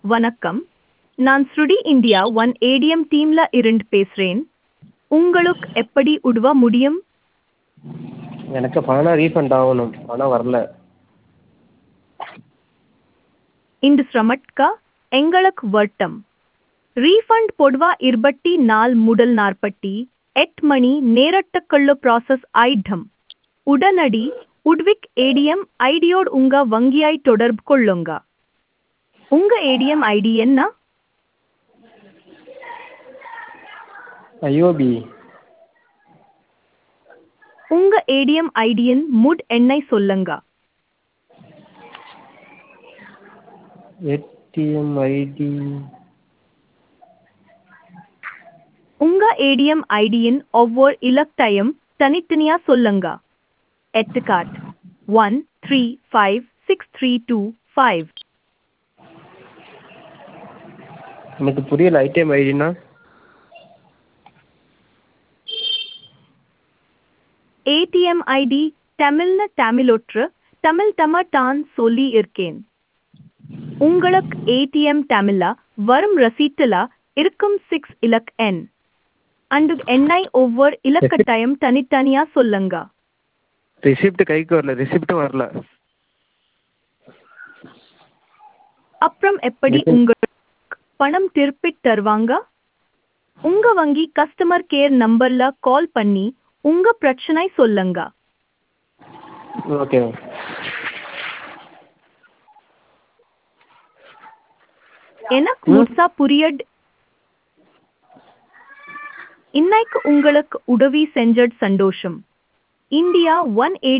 வணக்கம் நான் ஸ்ருடி இந்தியா ஒன் ஏடிஎம் டீம்ல இருந்து பேசுறேன் உங்களுக்கு எப்படி உதவ முடியும் எனக்கு பணம் ரீஃபண்ட் ஆகணும் பணம் வரல இந்த சிரமட்க எங்களுக்கு வட்டம் ரீஃபண்ட் பொதுவா இருபத்தி நாள் முதல் நாற்பத்தி எட்டு மணி நேரத்துக்குள்ள ப்ராசஸ் ஆயிடும் உடனடி உட்விக் ஏடிஎம் ஐடியோடு உங்க வங்கியாய் தொடர்பு கொள்ளுங்க உங்க ஏடிஎம் ஐடி என்ன ஐஓபி உங்க ஏடிஎம் ஐடியின் முட் எண்ணை சொல்லுங்க ஏடிஎம் ஐடி உங்க ஏடிஎம் ஐடியின் ஒவ்வொரு இலக்கையும் தனித்தனியா சொல்லுங்க எட்டுக்காட் one three five six three two five எனக்கு புரியல ஐடிஎம் ஐடினா ஏடிஎம் ஐடி தமிழ்னு தமிழொற்று தமிழ் தம தான் சொல்லி இருக்கேன் உங்களுக்கு ஏடிஎம் தமிழா வரும் ரசீட்டுல இருக்கும் சிக்ஸ் இலக் எண் அண்டு எண்ணை ஒவ்வொரு இலக்கட்டாயம் தனித்தனியா சொல்லுங்க ரிசிப்ட் கைக்கு வரல ரிசிப்ட்டும் வரல அப்புறம் எப்படி உங்களுக்கு பணம் திருப்பித் தருவாங்க உங்க வங்கி கஸ்டமர் கேர் நம்பர்ல கால் பண்ணி உங்க பிரச்சனை சொல்லுங்க ஓகே எனக்கு முழுசா புரியட் இன்னைக்கு உங்களுக்கு உதவி செஞ்சது சந்தோஷம் இந்தியா ஒன்